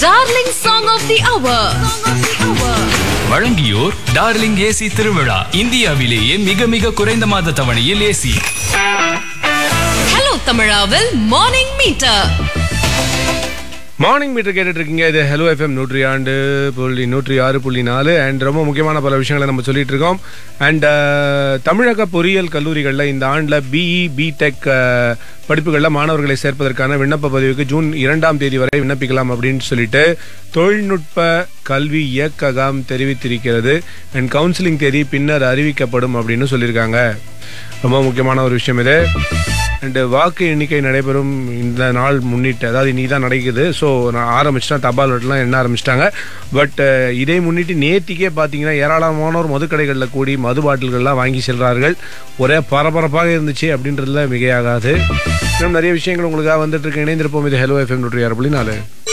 darling song of the hour வழங்கியோர் darling AC திருவிழா இந்தியாவிலேயே மிக மிக குறைந்த மாத தவணையில் ஏசி ஹலோ தமிழாவில் மார்னிங் மீட்டர் மார்னிங் மீட்டர் கேட்டுட்டு இருக்கீங்க இது ஹலோ எஃப்எம் நூற்றி ஆண்டு புள்ளி நூற்றி ஆறு புள்ளி நாலு அண்ட் ரொம்ப முக்கியமான பல விஷயங்களை நம்ம சொல்லிட்டு இருக்கோம் அண்ட் தமிழக பொறியியல் கல்லூரிகளில் இந்த ஆண்டில் பிஇ பிடெக் படிப்புகளில் மாணவர்களை சேர்ப்பதற்கான விண்ணப்ப பதிவுக்கு ஜூன் இரண்டாம் தேதி வரை விண்ணப்பிக்கலாம் அப்படின்னு சொல்லிட்டு தொழில்நுட்ப கல்வி இயக்ககம் தெரிவித்திருக்கிறது அண்ட் கவுன்சிலிங் தேதி பின்னர் அறிவிக்கப்படும் அப்படின்னு சொல்லியிருக்காங்க ரொம்ப முக்கியமான ஒரு விஷயம் இது அண்ட் வாக்கு எண்ணிக்கை நடைபெறும் இந்த நாள் முன்னிட்டு அதாவது நீ தான் நடக்குது ஸோ நான் ஆரம்பிச்சிட்டேன் தபால் ஓட்டெலாம் எண்ண ஆரம்பிச்சிட்டாங்க பட் இதை முன்னிட்டு நேத்திக்கே பார்த்தீங்கன்னா ஏராளமானோர் மதுக்கடைகளில் கூடி மது பாட்டில்கள்லாம் வாங்கி செல்றார்கள் ஒரே பரபரப்பாக இருந்துச்சு அப்படின்றதுல மிகையாகாது இன்னும் நிறைய விஷயங்கள் உங்களுக்காக வந்துட்டு இருக்கு இணைந்திருப்போம் இது ஹலோ எஃப்எம் நூற்றி ஆறு புள்ளி நாலு